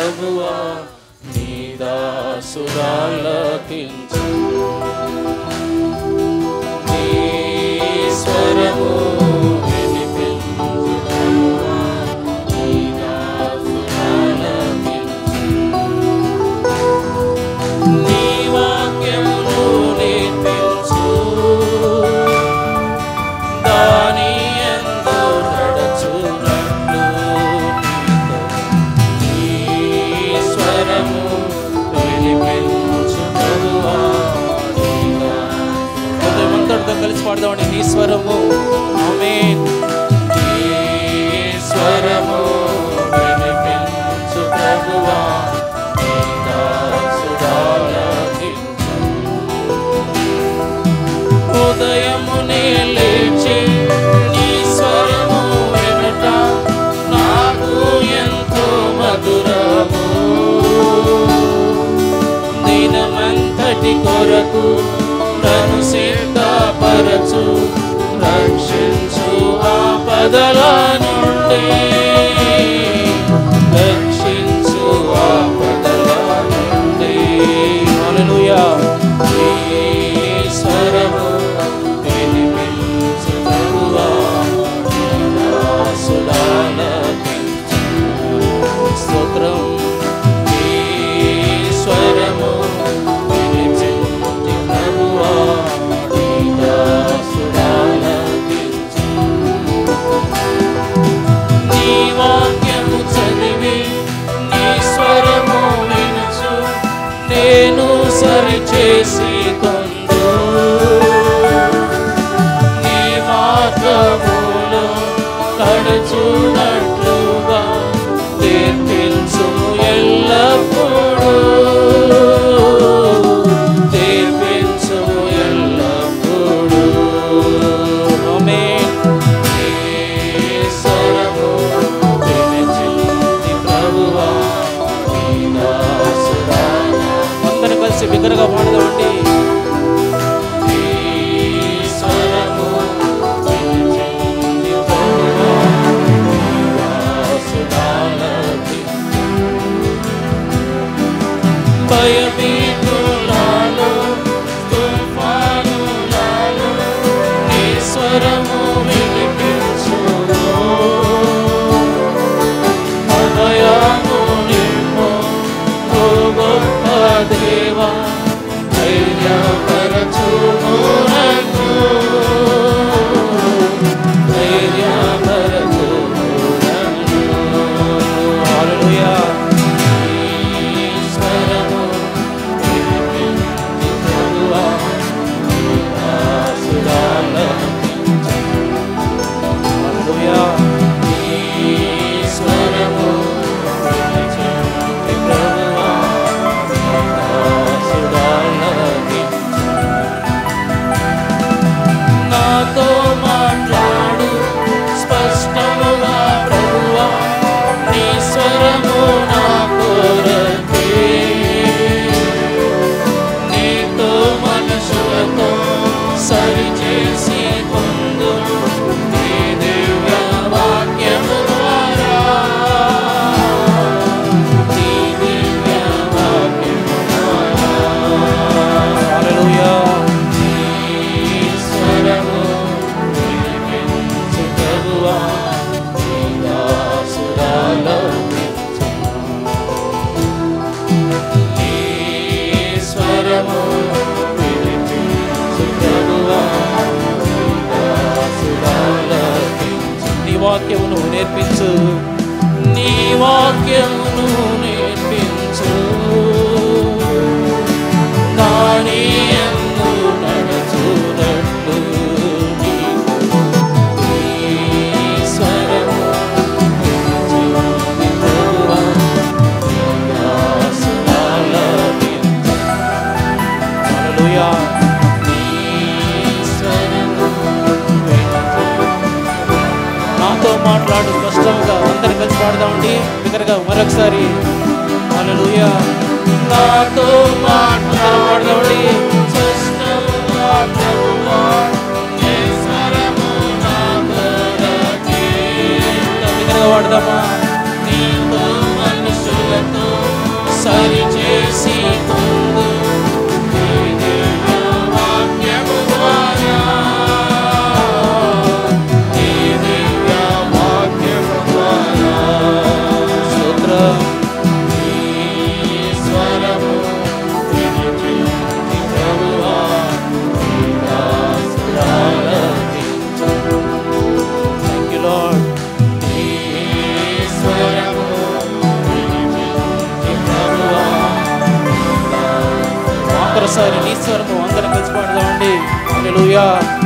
ప్రభువా నీ దాసురాలకించు నీ స్వరము వినిపించు ప్రభువా, నీ దాసురాలకించు. నీ వాక్యమును నేర్పించు దాని యందు నడచునట్లు నీతో నీ స్వరము వినిపించు ప్రభువా, నీ దాసురాలకించు. హృదయమంతటితో కలిసి పాడదామండి నీ స్వరము ఆమేన్ నీ స్వరము వినిపించు ప్రభువా నీ దాసురాలకించు. ఉదయమునే లేచి నీ స్వరము వినట నాకు ఎంతో మధురము దినమంతటి కొరకు నన్ను సిద్ధపరచు రక్షించు ఆపదల నుండి రక్షించు ఆపదల నుండి హల్లెలూయా నీ స్వరము వినిపించు ప్రభువా, నీ దాసురాలకించు. స్తోత్రం నీ స్వరము వినిపించు ప్రభువా, నీ దాసురాలకించు. నీ వాక్యము చదివి నీ స్వరము వినుచు నేను సరిచేసి కొందు నీ మార్గములో నడుచునట్లుగా తీర్పించు ఎల్లప్పుడూ తీర్పించు ఎల్లప్పుడూ ఆమేన్ నీ స్వరము వినిచింది ప్రభువా, నీ దాసురాలు. అందరం కలిసి బిగ్గరగా పాడదామండి నీ స్వరము వినిచింది ప్రభువా, నీ దాసురాలకి. భయమీతులాలో, తుఫానులాలో నీ స్వరము వినిపించును. అభయము నిమ్ము, ఓ గొప్ప దేవా, ధైర్యపరచుము నన్ను. ధైర్యపరచుము నన్ను. హల్లెలూయా. నీ స్వరము వినిపించు ప్రభువా, నీ దాసురాలకించు. హల్లెలూయా. నీ స్వరము వినిపించు ప్రభువా, నీ దాసురాలకించు. నాతో మాట్లాడు స్పష్టముగా ప్రభువా నీ స్వరము నా కొరకే నీతో మనుషులతో సరిచేసి పొందు నీ దివ్య వాక్యము ద్వారా నీ దివ్య వాక్యము ద్వారా హల్లెలూయా నీ స్వరము వినిపించు ప్రభువా, నీ దాసురాలకించు. నీ స్వరము వినిపించు ప్రభువా, నీ దాసురాలకించు. నీ వాక్యమును నేర్పించు నీ వాక్యమును నేర్పించు దాని యందు నడుచునట్లు నీకు నీ స్వరము వినిపించు ప్రభువా, నీ దాసురాలకించు. హల్లెలూయా. నీ స్వరము వినిపించు. నాతో మాట్లాడు స్పష్టంగా అందరం కలిసి పాడదామండి బిగ్గరగా మరొకసారి హల్లెలూయా నాతో మాట్లాడదామండి స్పష్టంగా ప్రభువా, నీ స్వరము నా కొరకే. ఇంకా బిగ్గరగా పాడదామా నీతో మనుషులతో ఒకసారి నీ స్వరము అందరం కలిసి పాడదామండి హల్లెలూయా